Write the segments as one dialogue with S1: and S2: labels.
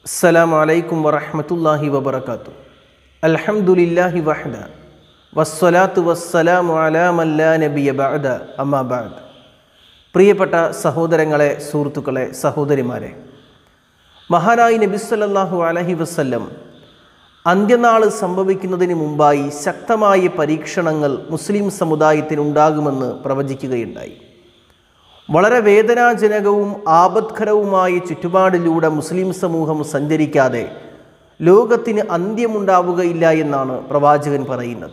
S1: السلام عليكم ورحمة الله وبركاته الحمد لله وحده والصلاة والسلام على من لا نبي بعد أما بعد പ്രിയപ്പെട്ട സഹോദരങ്ങളെ സുഹൃത്തുക്കളെ സഹോദരിമാരെ മഹാനായി നബി സല്ലല്ലാഹു അലൈഹി വസല്ലം അന്ത്യനാൾ സംഭവിക്കുന്നതിന് മുമ്പായി ശക്തമായ പരീക്ഷണങ്ങൾ മുസ്ലിം സമുദായത്തിനുണ്ടാകുമെന്ന് പ്രവചിക്കുകയുണ്ടായി വളരെ വേദനാജനകവും ആപത്കരവുമായ ചുറ്റുപാടിലൂടെ മുസ്ലിം സമൂഹം സഞ്ചരിക്കാതെ ലോകത്തിന് അന്ത്യമുണ്ടാവുകയില്ല എന്നാണ് പ്രവാചകൻ പറയുന്നത്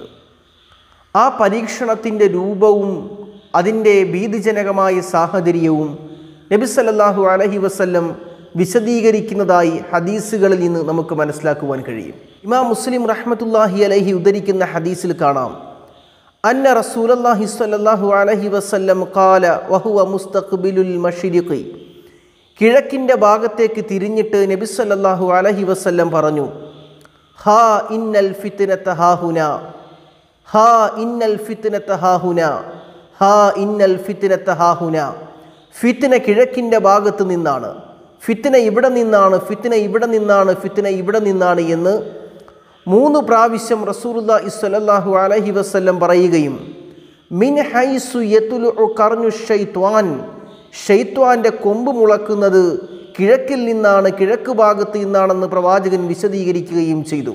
S1: ആ പരീക്ഷണത്തിൻ്റെ രൂപവും അതിൻ്റെ ഭീതിജനകമായ സാഹചര്യവും നബി സല്ലല്ലാഹു അലൈഹി വസല്ലം വിശദീകരിക്കുന്നതായി ഹദീസുകളിൽ നിന്ന് നമുക്ക് മനസ്സിലാക്കുവാൻ കഴിയും ഇമാം മുസ്ലിം റഹ്മത്തുല്ലാഹി അലൈഹി ഉദ്ധരിക്കുന്ന ഹദീസിൽ കാണാം അന്ന റസൂലല്ലാഹി സ്വല്ലല്ലാഹു അലൈഹി വസല്ലം ഖാല വഹുവ മുസ്തഖ്ബിലുൽ മഷ്രിഖി കിഴക്കിൻ്റെ ഭാഗത്തേക്ക് തിരിഞ്ഞിട്ട് നബി സല്ലല്ലാഹു അലൈഹി വസല്ലം പറഞ്ഞു ഹാ ഇന്നൽ ഫിത്നത ഹാഹുന ഹാ ഇന്നൽ ഫിത്നത ഹാഹുന ഹാ ഇന്നൽ ഫിത്നത ഹാഹുന ഫിത്ന കിഴക്കിൻ്റെ ഭാഗത്ത് നിന്നാണ് ഫിത്ന ഇവിടെ നിന്നാണ് ഫിത്ന ഇവിടെ നിന്നാണ് ഫിത്ന ഇവിടെ നിന്നാണ് എന്ന് മൂന്ന് പ്രാവശ്യം റസൂറുല്ല ഇസ്വലല്ലാഹു അലഹി വസ്ല്ലം പറയുകയും മിൻ ഹൈസു യത്തുലു കർഞ്ഞു ഷെയ്ത്വാൻ ഷെയ്ത്വാൻ്റെ കൊമ്പ് മുളക്കുന്നത് കിഴക്കിൽ നിന്നാണ് കിഴക്ക് ഭാഗത്ത് നിന്നാണെന്ന് പ്രവാചകൻ വിശദീകരിക്കുകയും ചെയ്തു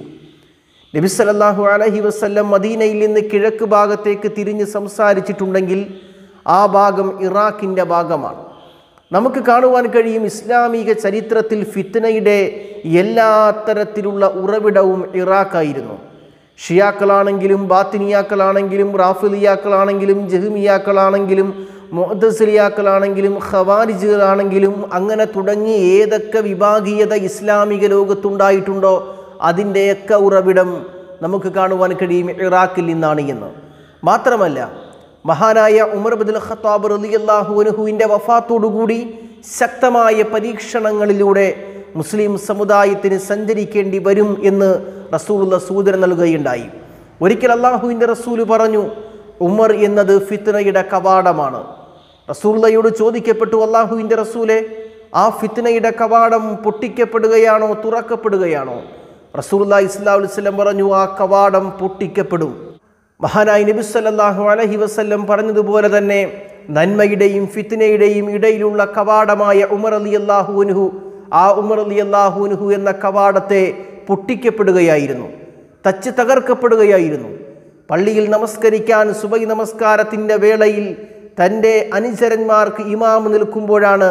S1: നബി സല്ലല്ലാഹു അലൈഹി വസല്ലം മദീനയിൽ നിന്ന് കിഴക്ക് ഭാഗത്തേക്ക് തിരിഞ്ഞ് സംസാരിച്ചിട്ടുണ്ടെങ്കിൽ ആ ഭാഗം ഇറാഖിൻ്റെ ഭാഗമാണ് നമുക്ക് കാണുവാൻ കഴിയും ഇസ്ലാമിക ചരിത്രത്തിൽ ഫിത്നയുടെ എല്ലാ തരത്തിലുള്ള ഉറവിടവും ഇറാഖായിരുന്നു ഷിയാക്കളാണെങ്കിലും ബാത്തിനിയാക്കളാണെങ്കിലും റാഫിലിയാക്കളാണെങ്കിലും ജഹ്മിയാക്കളാണെങ്കിലും മൊഹദസ്ലിയാക്കളാണെങ്കിലും ഖവാരിജുകളാണെങ്കിലും അങ്ങനെ തുടങ്ങി ഏതൊക്കെ വിഭാഗീയത ഇസ്ലാമിക ലോകത്തുണ്ടായിട്ടുണ്ടോ അതിൻ്റെയൊക്കെ ഉറവിടം നമുക്ക് കാണുവാൻ കഴിയും ഇറാഖിൽ നിന്നാണ് എന്ന് മാത്രമല്ല മഹാനായ ഉമർ ബദുൽ ഖത്താബ് റലിയല്ലാഹു അനുഹുവിൻ്റെ വഫാത്തോടുകൂടി ശക്തമായ പരീക്ഷണങ്ങളിലൂടെ മുസ്ലിം സമുദായത്തിന് സഞ്ചരിക്കേണ്ടി വരും എന്ന് റസൂലുള്ള സൂചന നൽകുകയുണ്ടായി ഒരിക്കൽ അള്ളാഹുവിൻ്റെ റസൂല് പറഞ്ഞു ഉമർ എന്നത് ഫിത്നയുടെ കവാടമാണ് റസൂള്ളയോട് ചോദിക്കപ്പെട്ടു അള്ളാഹുവിൻ്റെ റസൂലെ ആ ഫിത്നയുടെ കവാടം പൊട്ടിക്കപ്പെടുകയാണോ തുറക്കപ്പെടുകയാണോ റസൂല്ല ഇസ്ലാ വസ്ലം പറഞ്ഞു ആ കവാടം പൊട്ടിക്കപ്പെടും മഹാനായി നബി സല്ലല്ലാഹു അലൈഹി വസല്ലം പറഞ്ഞതുപോലെ തന്നെ നന്മയുടെയും ഫിത്നയുടെയും ഇടയിലുള്ള കവാടമായ ഉമർ അലി അള്ളാഹുനുഹു ആ ഉമർ അലി അള്ളാഹുനുഹു എന്ന കവാടത്തെ പൊട്ടിക്കപ്പെടുകയായിരുന്നു തച്ച് തകർക്കപ്പെടുകയായിരുന്നു പള്ളിയിൽ നമസ്കരിക്കാൻ സുബൈ നമസ്കാരത്തിൻ്റെ വേളയിൽ തൻ്റെ അനുചരന്മാർക്ക് ഇമാം നിൽക്കുമ്പോഴാണ്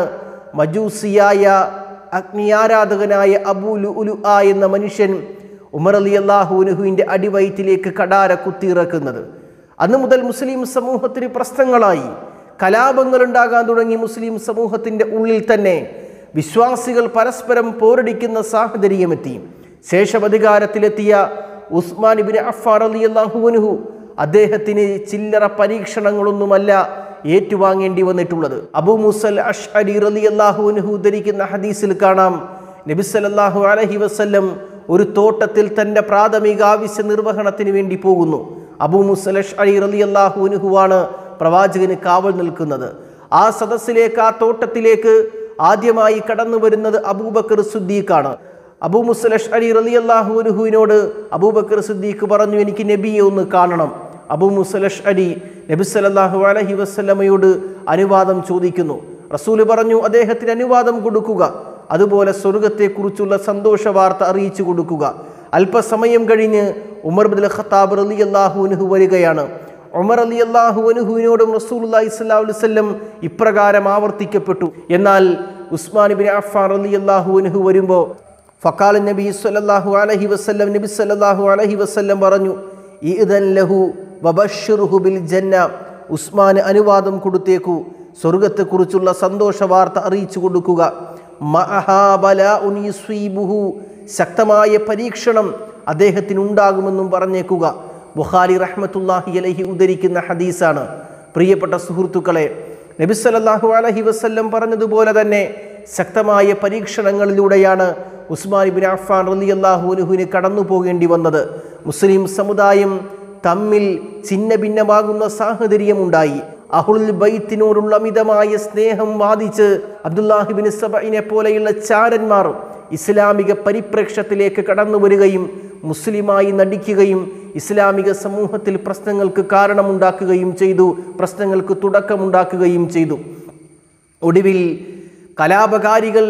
S1: മജൂസിയായ അഗ്നിയാരാധകനായ അബൂലു ഉലു ആ എന്ന മനുഷ്യൻ ഉമർ അലി അള്ളാഹുനുഹുവിൻ്റെ അടിവയറ്റിലേക്ക് കടാര കുത്തിയിറക്കുന്നത് അന്നു മുതൽ മുസ്ലിം സമൂഹത്തിന് പ്രശ്നങ്ങളായി കലാപങ്ങൾ ഉണ്ടാകാൻ തുടങ്ങി മുസ്ലിം സമൂഹത്തിൻ്റെ ഉള്ളിൽ തന്നെ വിശ്വാസികൾ പരസ്പരം പോരടിക്കുന്ന സാഹചര്യമെത്തി ശേഷമധികാരത്തിലെത്തിയ ഉസ്മാൻ ഇബിൻ അഫാർ അലി അള്ളാഹുനുഹു അദ്ദേഹത്തിന് ചില്ലറ പരീക്ഷണങ്ങളൊന്നുമല്ല ഏറ്റുവാങ്ങേണ്ടി വന്നിട്ടുള്ളത് അബു മുസൽ അഷ്അരി റലി അള്ളാഹുനുഹു ധരിക്കുന്ന ഹദീസിൽ കാണാം നബി സല്ലല്ലാഹു അലൈഹി വസല്ലം ഒരു തോട്ടത്തിൽ തൻ്റെ പ്രാഥമിക ആവശ്യ നിർവഹണത്തിന് വേണ്ടി പോകുന്നു അബൂ മുസലഷ് അലി റലി അള്ളാഹുനുഹുവാണ് പ്രവാചകന് കാവൽ നിൽക്കുന്നത് ആ സദസ്സിലേക്ക് ആ തോട്ടത്തിലേക്ക് ആദ്യമായി കടന്നു വരുന്നത് അബൂബക്കർ സുദ്ദീഖാണ് അബൂ മുസലഷ് അലി റലി അള്ളാഹുനുഹുവിനോട് അബൂബക്കർ സുദ്ദീഖ് പറഞ്ഞു എനിക്ക് നബിയെ ഒന്ന് കാണണം അബൂ മുസലഷ് അലി നബി സല്ലല്ലാഹു അലൈഹി വസല്ലമയോട് അനുവാദം ചോദിക്കുന്നു റസൂല് പറഞ്ഞു അദ്ദേഹത്തിന് അനുവാദം കൊടുക്കുക അതുപോലെ സ്വർഗത്തെക്കുറിച്ചുള്ള സന്തോഷ വാർത്ത അറിയിച്ചു കൊടുക്കുക അല്പസമയം കഴിഞ്ഞ് ഉമർ ബിൻ ഖത്താബ് അലി അള്ളാഹുനുഹു വരികയാണ് ഉമർ അലി അള്ളാഹുനുഹുവിനോടും റസൂൽ ഇസ്ലാ വല്ലം ഇപ്രകാരം ആവർത്തിക്കപ്പെട്ടു എന്നാൽ ഉസ്മാൻ ബിൻ അഫാൻ അലി അള്ളാഹുനുഹു വരുമ്പോൾ ഫക്കാൽ നബി സല്ലല്ലാഹു അലൈഹി വസല്ലം നബി സല്ലല്ലാഹു അലൈഹി വസല്ലം പറഞ്ഞു ഇദൻ ലഹു വബശ്ശിറുഹു ബിൽ ജന്ന ഉസ്മാന് അനുവാദം കൊടുത്തേക്കു സ്വർഗത്തെക്കുറിച്ചുള്ള സന്തോഷ വാർത്ത അറിയിച്ചു കൊടുക്കുക ശക്തമായ പരീക്ഷണം അദ്ദേഹത്തിന് ഉണ്ടാകുമെന്നും പറഞ്ഞേക്കുക ബുഖാരി റഹ്മത്തുല്ലാഹി അലഹി ഉദ്ധരിക്കുന്ന ഹദീസാണ് പ്രിയപ്പെട്ട സുഹൃത്തുക്കളെ നബി സല്ലല്ലാഹു അലഹി വസല്ലം പറഞ്ഞതുപോലെ തന്നെ ശക്തമായ പരീക്ഷണങ്ങളിലൂടെയാണ് ഉസ്മാൻ ഇബിൻ അഫാൻ റലി അള്ളാഹുനുഹുവിന് കടന്നു പോകേണ്ടി വന്നത് മുസ്ലിം സമുദായം തമ്മിൽ ഛിന്ന ഭിന്നമാകുന്ന സാഹചര്യമുണ്ടായി അഹുൽ ബൈത്തിനോടുള്ള അമിതമായ സ്നേഹം വാദിച്ച് അബ്ദുല്ലാഹിബിൻ സബൈനെ പോലെയുള്ള ചാരന്മാർ ഇസ്ലാമിക പരിപ്രേക്ഷ്യത്തിലേക്ക് കടന്നു വരികയും മുസ്ലിമായി നടിക്കുകയും ഇസ്ലാമിക സമൂഹത്തിൽ പ്രശ്നങ്ങൾക്ക് കാരണമുണ്ടാക്കുകയും ചെയ്തു പ്രശ്നങ്ങൾക്ക് തുടക്കമുണ്ടാക്കുകയും ചെയ്തു ഒടുവിൽ കലാപകാരികൾ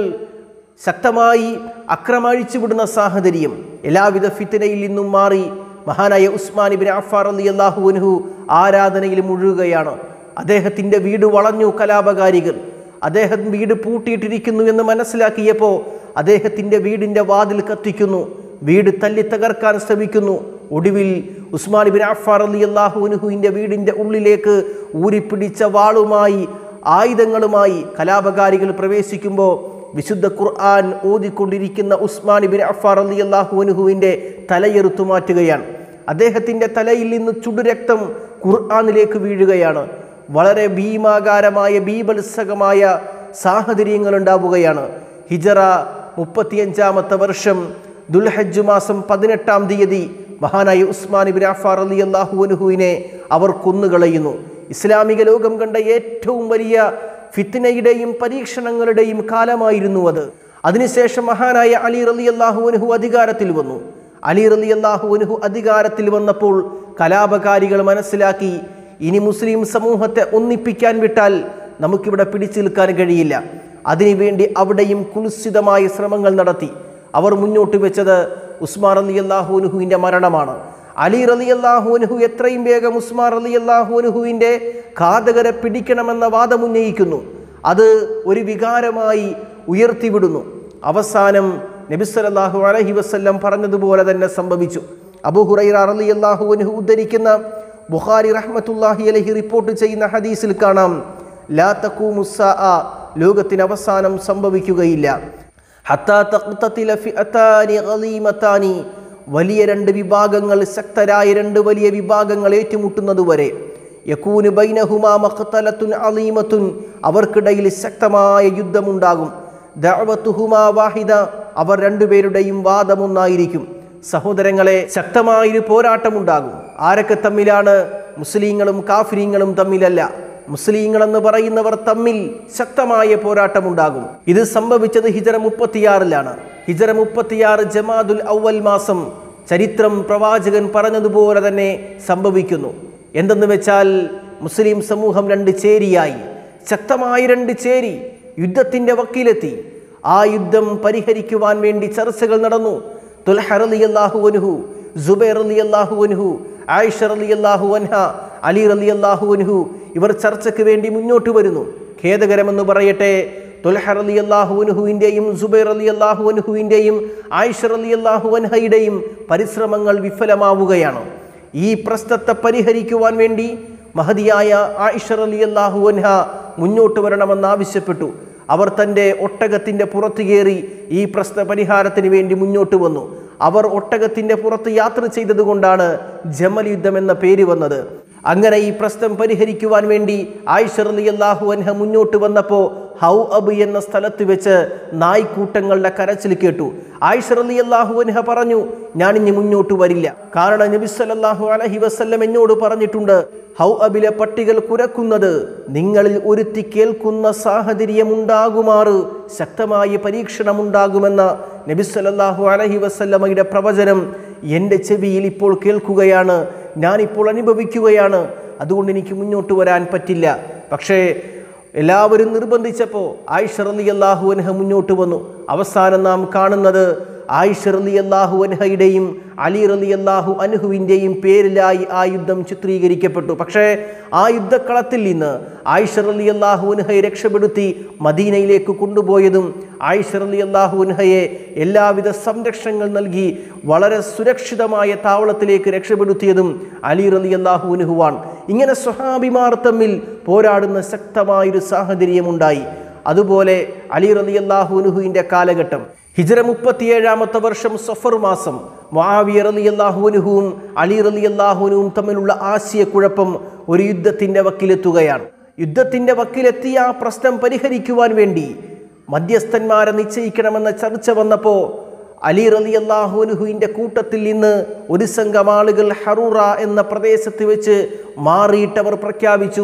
S1: ശക്തമായി അക്രമഴിച്ചു വിടുന്ന സാഹചര്യം എല്ലാവിധ ഫിത്തിനയിൽ നിന്നും മാറി മഹാനായ ഉസ്മാൻ ഇബിൻ അഫാർ അലി അള്ളാഹുവിൻഹു ആരാധനയിൽ മുഴുകുകയാണ് അദ്ദേഹത്തിൻ്റെ വീട് വളഞ്ഞു കലാപകാരികൾ അദ്ദേഹം വീട് പൂട്ടിയിട്ടിരിക്കുന്നു എന്ന് മനസ്സിലാക്കിയപ്പോൾ അദ്ദേഹത്തിൻ്റെ വീടിൻ്റെ വാതിൽ കത്തിക്കുന്നു വീട് തല്ലി തകർക്കാൻ ശ്രമിക്കുന്നു ഒടുവിൽ ഉസ്മാൻ ബിൻ അഫാർ അലി അള്ളാഹുനുഹുവിൻ്റെ വീടിൻ്റെ ഉള്ളിലേക്ക് ഊരിപ്പിടിച്ച വാളുമായി ആയുധങ്ങളുമായി കലാപകാരികൾ പ്രവേശിക്കുമ്പോൾ വിശുദ്ധ ഖുർആൻ ഓതിക്കൊണ്ടിരിക്കുന്ന ഉസ്മാൻ ബിൻ അഫാർ അലി അള്ളാഹുനുഹുവിൻ്റെ തലയെറുത്തു മാറ്റുകയാണ് അദ്ദേഹത്തിൻ്റെ തലയിൽ നിന്ന് ചുടുരക്തം ഖുർആാനിലേക്ക് വീഴുകയാണ് വളരെ ഭീമാകാരമായ ബീഭത്സകമായ സാഹചര്യങ്ങൾ ഉണ്ടാവുകയാണ് ഹിജറ മുപ്പത്തിയഞ്ചാമത്തെ വർഷം ദുൽഹജ്ജ് മാസം പതിനെട്ടാം തീയതി മഹാനായ ഉസ്മാൻ ഇബിൻ അഫാർ അലി അള്ളാഹുനുഹുവിനെ അവർ കൊന്നുകളയുന്നു ഇസ്ലാമിക ലോകം കണ്ട ഏറ്റവും വലിയ ഫിത്തിനയുടെയും പരീക്ഷണങ്ങളുടെയും കാലമായിരുന്നു അത് അതിനുശേഷം മഹാനായ അലി റലി അള്ളാഹുനുഹു അധികാരത്തിൽ വന്നു അലി റലി അള്ളാഹുനുഹു അധികാരത്തിൽ വന്നപ്പോൾ കലാപകാരികൾ മനസ്സിലാക്കി ഇനി മുസ്ലിം സമൂഹത്തെ ഒന്നിപ്പിക്കാൻ വിട്ടാൽ നമുക്കിവിടെ പിടിച്ചു നിൽക്കാൻ കഴിയില്ല അതിനുവേണ്ടി അവിടെയും കുൽസിതമായ ശ്രമങ്ങൾ നടത്തി അവർ മുന്നോട്ട് വെച്ചത് ഉസ്മാൻ അലി അള്ളാഹുനുഹുവിൻ്റെ മരണമാണ് അലി റലി അള്ളാഹുനുഹു എത്രയും വേഗം ഉസ്മാൻ അലി അള്ളാഹുനുഹുവിൻ്റെ ഘാതകരെ പിടിക്കണമെന്ന വാദം ഉന്നയിക്കുന്നു അത് ഒരു വികാരമായി ഉയർത്തിവിടുന്നു അവസാനം നബിസ്വല്ലാഹു അലഹി വസ്ല്ലം പറഞ്ഞതുപോലെ തന്നെ സംഭവിച്ചു അബു ഹുറൈറ അലി അള്ളാഹുനുഹു ഉദ്ധരിക്കുന്ന ബുഖാരി റഹ്മത്തുല്ലാഹി അലഹി റിപ്പോർട്ട് ചെയ്യുന്ന ഹദീസിൽ കാണാം ലാ തക്കൂമുസ്സാ ലോകത്തിന് അവസാനം സംഭവിക്കുകയില്ല ഹത്താ തഖ്തതില ഫിഅതാനി ഗലീമതാനി വലിയ രണ്ട് വിഭാഗങ്ങൾ ശക്തരായ രണ്ട് വലിയ വിഭാഗങ്ങൾ ഏറ്റുമുട്ടുന്നതുവരെ യക്കൂന് ബൈനഹുമാ മഖ്തലത്തുൻ അലീമത്തുൻ അവർക്കിടയിൽ ശക്തമായ യുദ്ധമുണ്ടാകും ദഅവത്തുഹുമാ വാഹിദ അവർ രണ്ടുപേരുടെയും വാദമൊന്നായിരിക്കും സഹോദരങ്ങളെ ശക്തമായൊരു പോരാട്ടമുണ്ടാകും ആരൊക്കെ തമ്മിലാണ് മുസ്ലിങ്ങളും കാഫിരീങ്ങളും തമ്മിലല്ല മുസ്ലിങ്ങൾ എന്ന് പറയുന്നവർ തമ്മിൽ ശക്തമായ പോരാട്ടമുണ്ടാകും ഇത് സംഭവിച്ചത് ഹിജറ മുപ്പത്തിയാറിലാണ് ഹിജറ മുപ്പത്തിയാറ് ജമാദുൽ ഔവൽ മാസം ചരിത്രം പ്രവാചകൻ പറഞ്ഞതുപോലെ തന്നെ സംഭവിക്കുന്നു എന്തെന്ന് വെച്ചാൽ മുസ്ലിം സമൂഹം രണ്ട് ചേരിയായി ശക്തമായ രണ്ട് ചേരി യുദ്ധത്തിൻ്റെ വക്കീലെത്തി ആ യുദ്ധം പരിഹരിക്കുവാൻ വേണ്ടി ചർച്ചകൾ നടന്നു തുൽഹർ അലി അള്ളാഹു അനുഹു ജുബൈർ അലി അള്ളാഹു അനുഹു ആയിഷർ അലി അള്ളാഹു അൻഹ അലി അലി അള്ളാഹു അനുഹു ഇവർ ചർച്ചയ്ക്ക് വേണ്ടി മുന്നോട്ട് വരുന്നു ഖേദകരമെന്ന് പറയട്ടെ തുൽഹർ അലി അള്ളാഹു അനുഹുവിൻ്റെയും സുബൈർ അലി അള്ളാഹു അനുഹുവിൻ്റെയും ആയിഷർ അലി അള്ളാഹു അൻഹയുടെയും പരിശ്രമങ്ങൾ വിഫലമാവുകയാണ് ഈ പ്രശ്നത്തെ പരിഹരിക്കുവാൻ വേണ്ടി മഹതിയായ ആയിഷർ അലി അള്ളാഹു അൻഹ മുന്നോട്ട് വരണമെന്ന് ആവശ്യപ്പെട്ടു അവർ തൻ്റെ ഒട്ടകത്തിൻ്റെ പുറത്ത് കയറി ഈ പ്രശ്ന പരിഹാരത്തിന് വേണ്ടി മുന്നോട്ട് വന്നു അവർ ഒട്ടകത്തിൻ്റെ പുറത്ത് യാത്ര ചെയ്തതുകൊണ്ടാണ് ജമൽ യുദ്ധം എന്ന പേര് വന്നത് അങ്ങനെ ഈ പ്രശ്നം പരിഹരിക്കുവാൻ വേണ്ടി ആയിഷർ അലി അള്ളാഹു അൻഹ മുന്നോട്ട് വന്നപ്പോൾ ഹൗ അബ് എന്ന സ്ഥലത്ത് വെച്ച് നായ്ക്കൂട്ടങ്ങളുടെ കരച്ചിൽ കേട്ടു ആയിഷർ അലി അള്ളാഹു അൻഹ പറഞ്ഞു ഞാനിനി മുന്നോട്ട് വരില്ല കാരണം നബി സല്ലല്ലാഹു അലൈഹി വസല്ലം എന്നോട് പറഞ്ഞിട്ടുണ്ട് ഹൗ അബിലെ പട്ടികൾ കുരക്കുന്നത് നിങ്ങളിൽ ഒരുത്തി കേൾക്കുന്ന സാഹചര്യം ഉണ്ടാകുമാറ് ശക്തമായ പരീക്ഷണമുണ്ടാകുമെന്ന നബി സല്ലല്ലാഹു അലൈഹി വസല്ലമയുടെ പ്രവചനം എൻ്റെ ചെവിയിൽ ഇപ്പോൾ കേൾക്കുകയാണ് ഞാനിപ്പോൾ അനുഭവിക്കുകയാണ് അതുകൊണ്ട് എനിക്ക് മുന്നോട്ട് വരാൻ പറ്റില്ല പക്ഷേ എല്ലാവരും നിർബന്ധിച്ചപ്പോൾ ആയിഷർ അലി അള്ളാഹു അൻഹ മുന്നോട്ട് വന്നു അവസാനം നാം കാണുന്നത് ആയിഷർ അലി അള്ളാഹു അൻഹയുടെയും അലി അലി അള്ളാഹു അൻഹുവിൻ്റെയും പേരിലായി ആ യുദ്ധം ചിത്രീകരിക്കപ്പെട്ടു പക്ഷേ ആ യുദ്ധക്കളത്തിൽ നിന്ന് ആയിഷർ അലി അള്ളാഹു അൻഹയെ രക്ഷപ്പെടുത്തി മദീനയിലേക്ക് കൊണ്ടുപോയതും ആയിഷർ അലി അള്ളാഹു അൻഹയെ എല്ലാവിധ സംരക്ഷണങ്ങൾ നൽകി വളരെ സുരക്ഷിതമായ താവളത്തിലേക്ക് രക്ഷപ്പെടുത്തിയതും അലി റലി അള്ളാഹു അൻഹുവാൻ ഇങ്ങനെ സ്വഹാബിമാർ തമ്മിൽ പോരാടുന്ന ശക്തമായൊരു സാഹചര്യമുണ്ടായി അതുപോലെ അലി റലി അള്ളാഹു അൻഹുവിൻ്റെ കാലഘട്ടം ഹിജറ മുപ്പത്തിയേഴാമത്തെ വർഷം സഫർ മാസം മുആവിയ റലി അള്ളാഹുനുഹുവും അലി റലി അള്ളാഹുനുവും തമ്മിലുള്ള ആശയക്കുഴപ്പം ഒരു യുദ്ധത്തിൻ്റെ വക്കിലെത്തുകയാണ് യുദ്ധത്തിൻ്റെ വക്കിലെത്തിയ ആ പ്രശ്നം പരിഹരിക്കുവാൻ വേണ്ടി മധ്യസ്ഥന്മാരെ നിശ്ചയിക്കണമെന്ന ചർച്ച വന്നപ്പോൾ അലി റലി അള്ളാഹുനുഹുവിൻ്റെ കൂട്ടത്തിൽ നിന്ന് ഒരു സംഘം ആളുകൾ ഹറൂറ എന്ന പ്രദേശത്ത് വെച്ച് മാറിയിട്ടവർ പ്രഖ്യാപിച്ചു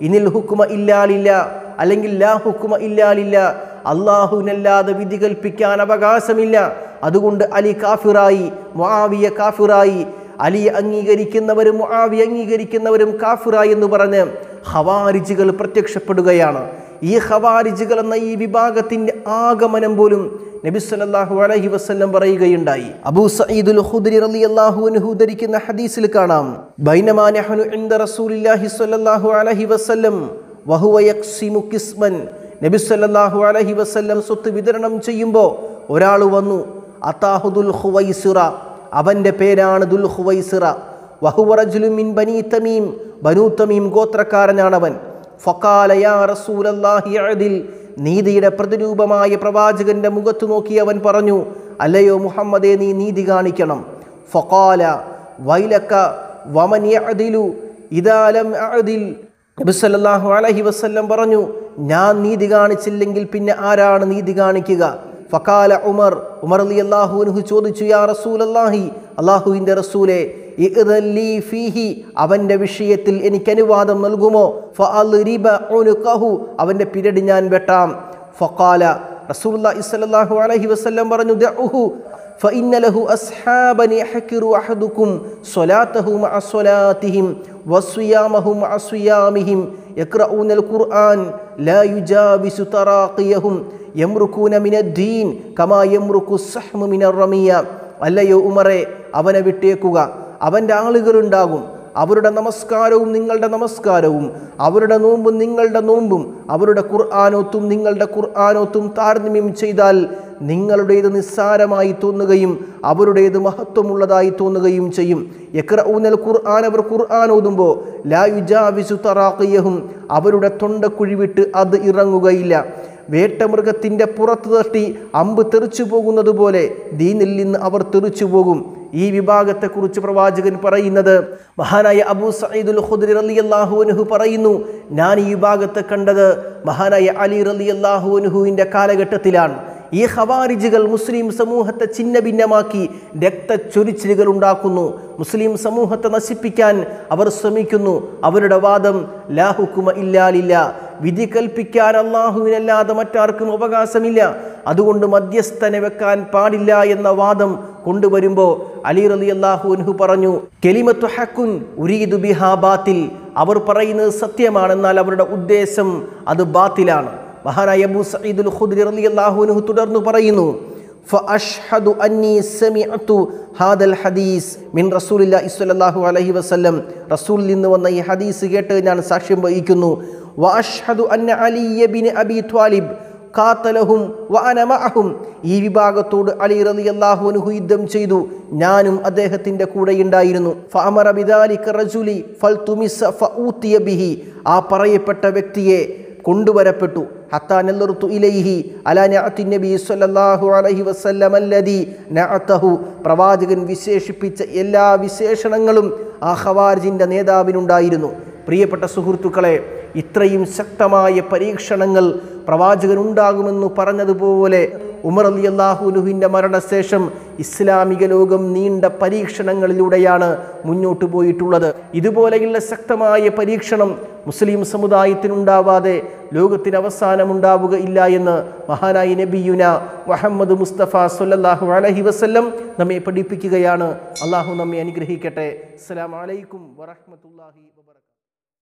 S1: ഇനിൽ ഹുക്കുമ ഇല്ലാലില്ല അല്ലെങ്കിൽ ലാ ഹുക്കുമ ഇല്ലാലില്ല അള്ളാഹുവിനല്ലാതെ വിധി കൽപ്പിക്കാൻ അവകാശമില്ല അതുകൊണ്ട് അലി കാഫിറായി മുആവിയ കാഫിറായി അലി അംഗീകരിക്കുന്നവരും മുആവി അംഗീകരിക്കുന്നവരും കാഫിറായി എന്ന് പറഞ്ഞ് ഹവാരിജുകൾ പ്രത്യക്ഷപ്പെടുകയാണ് ഈ ഹവാരിജുകൾ എന്ന ഈ വിഭാഗത്തിന്റെ ആഗമനം പോലും നബി സല്ലല്ലാഹു അലൈഹി വസല്ലം പറയുകയുണ്ടായി അബൂ സഈദുൽ ഖുദ്രി റളിയല്ലാഹു അൻഹു ധരിക്കുന്ന ഹദീസിൽ കാണാം ബൈനമാ നഹ്നു ഇൻദ റസൂലില്ലാഹി സ്വല്ലല്ലാഹു അലൈഹി വസല്ലം വഹുവ യഖ്സിമു ഖിസ്മൻ നബി സല്ലല്ലാഹു അലൈഹി വസല്ലം സ്വത്ത് വിതരണം ചെയ്യുമ്പോൾ ഒരാൾ വന്നു അതാഹുദുൽ ഖുവൈസിറ അവൻ്റെ പേരാണ് ദുൽ ഖുവൈസിറ വഹുവ റജുലുൻ മിൻ ബനീ തമീം ബനൂ തമീം ഗോത്രക്കാരനാണവൻ ഫഖാല യാ റസൂലല്ലാഹി അദിൽ നീതിയുടെ പ്രതിരൂപമായ പ്രവാചകന്റെ മുഖത്ത് നോക്കി അവൻ പറഞ്ഞു അല്ലയോ മുഹമ്മദേ നീ നീതി കാണിക്കണം ഫഖാല വൈലക്ക വമൻ യഅദിലു ഇദാ ലം അഅദിൽ നബി സല്ലല്ലാഹു അലൈഹി വസല്ലം പറഞ്ഞു ഞാൻ നീതി കാണിച്ചില്ലെങ്കിൽ പിന്നെ ആരാണ് നീതി കാണിക്കുക ഫക്കാല ഉമർ ഉമർ അലി അള്ളാഹു അൻഹു ചോദിച്ചു യാ റസൂലല്ലാഹി അള്ളാഹുവിൻ്റെ റസൂലെ ഇഅ്ദൻ ലീ ഫീഹി അവൻ്റെ വിഷയത്തിൽ എനിക്ക് അനുവാദം നൽകുമോ ഫഅൽരിബ ഉനുഖഹു അവൻ്റെ പിരടി ഞാൻ വെട്ടാം ഫഖാല റസൂലുള്ളാഹി സ്വല്ലല്ലാഹു അലൈഹി വസല്ലം പറഞ്ഞു ദഉഹു فإن له أصحابا يحكر أحدكم صلاته مع صلاتهم وصيامه مع صيامهم يقرؤون القرآن لا يجاوز تراقيهم يمركون من الدين كما يمرك السحم من الرمية അല്ലയോ ഉമറെ അവനെ വിട്ടേക്കുക അവൻ്റെ ആളുകളുണ്ടാകും അവരുടെ നമസ്കാരവും നിങ്ങളുടെ നമസ്കാരവും അവരുടെ നോമ്പും നിങ്ങളുടെ നോമ്പും അവരുടെ ഖുർആാനോത്തും നിങ്ങളുടെ ഖുർആാനോത്തും താരതമ്യം ചെയ്താൽ നിങ്ങളുടേത് നിസ്സാരമായി തോന്നുകയും അവരുടേത് മഹത്വമുള്ളതായി തോന്നുകയും ചെയ്യും യക്ര ഊന്നൽ ഖുർആൻ അവർ ഖുർആൻ ഓതുമ്പോൾ ലായുജാവിസു തറാഖിയഹും അവരുടെ തൊണ്ടക്കുഴി വിട്ട് അത് ഇറങ്ങുകയില്ല വേട്ടമൃഗത്തിൻ്റെ പുറത്ത് തട്ടി അമ്പ് തെറിച്ചു പോകുന്നത് പോലെ ദീനിൽ നിന്ന് അവർ തെറിച്ചു പോകും ഈ വിഭാഗത്തെക്കുറിച്ച് പ്രവാചകൻ പറയുന്നത് മഹാനായ അബൂ സയ്യിദുൽ ഖുദ്രി റളിയല്ലാഹു അൻഹു പറയുന്നു ഞാൻ ഈ വിഭാഗത്തെ കണ്ടത് മഹാനായ അലി റളിയല്ലാഹു അൻഹുവിൻ്റെ കാലഘട്ടത്തിലാണ് ഈ ഖവാരിജുകൾ മുസ്ലിം സമൂഹത്തെ ഛിന്ന ഭിന്നമാക്കി രക്തച്ചൊരിച്ചിലുകൾ ഉണ്ടാക്കുന്നു മുസ്ലിം സമൂഹത്തെ നശിപ്പിക്കാൻ അവർ ശ്രമിക്കുന്നു അവരുടെ വാദം ലാഹുക്കുമ ഇല്ലാലില്ല വിധി കൽപ്പിക്കാൻ അള്ളാഹുവിനല്ലാതെ മറ്റാർക്കും അവകാശമില്ല അതുകൊണ്ട് മധ്യസ്ഥനെ വെക്കാൻ പാടില്ല എന്ന വാദം കൊണ്ടുവരുമ്പോൾ അലി റലി അള്ളാഹു അൻഹു പറഞ്ഞു കെലിമത്തു ഹക്കുൻ ഉരീദു ബിഹാ ബാത്തിൽ അവർ പറയുന്നത് സത്യമാണെന്നാൽ അവരുടെ ഉദ്ദേശം അത് ബാത്തിലാണ് മഹാനായ അബൂ സഈദുൽ ഖുദ്രി റളിയല്ലാഹു അൻഹു തുടർന്ന് പറയുന്നു فأشهد أني سمعت هذا الحديث من رسول الله صلى الله عليه وسلم റസൂലിൽ നിന്ന് വന്ന ഈ ഹദീസ് കേട്ട് ഞാൻ സാക്ഷ്യം വഹിക്കുന്നു വഅഷ്ഹദു അന്ന അലി ബിൻ അബി ത്വാലിബ് കാത്തലഹും വഅനമഅഹും ഈ വിഭാഗത്തോട് അലി റളിയല്ലാഹു അൻഹു യുദ്ധം ചെയ്തു ഞാനും അദ്ദേഹത്തിന്റെ കൂടെ ഉണ്ടായിരുന്നു ഫഅമറ ബിദാലിക റജുലി ഫൽതുമിസ ഫഊതിയ ബിഹി ആ പറയപ്പെട്ട വ്യക്തിയെ കൊണ്ടുവരപ്പെട്ടു ഹത്താ നെല്ലറുത്തു ഇലൈഹി അലാ നഅത്തി നബി സല്ലല്ലാഹു അലൈഹി വസല്ലം അല്ലദി നഅതഹു പ്രവാചകൻ വിശേഷിപ്പിച്ച എല്ലാ വിശേഷണങ്ങളും ആ ഖവാരിജിൻ്റെ നേതാവിനുണ്ടായിരുന്നു പ്രിയപ്പെട്ട സുഹൃത്തുക്കളെ ഇത്രയും ശക്തമായ പരീക്ഷണങ്ങൾ പ്രവാചകൻ ഉണ്ടാകുമെന്ന് പറഞ്ഞതുപോലെ ഉമർ അലി അള്ളാഹുലുഹിൻ്റെ മരണശേഷം ഇസ്ലാമിക ലോകം നീണ്ട പരീക്ഷണങ്ങളിലൂടെയാണ് മുന്നോട്ട് പോയിട്ടുള്ളത് ഇതുപോലെയുള്ള ശക്തമായ പരീക്ഷണം മുസ്ലിം സമുദായത്തിനുണ്ടാവാതെ ലോകത്തിന് അവസാനമുണ്ടാവുക ഇല്ല എന്ന് മഹാനായി നബിയുന മുഹമ്മദ് മുസ്തഫ സല്ലല്ലാഹു അലൈഹി വസല്ലം നമ്മെ പഠിപ്പിക്കുകയാണ് അള്ളാഹു നമ്മെ അനുഗ്രഹിക്കട്ടെ അസ്സലാമു അലൈക്കും വറഹ്മത്തുള്ളാഹി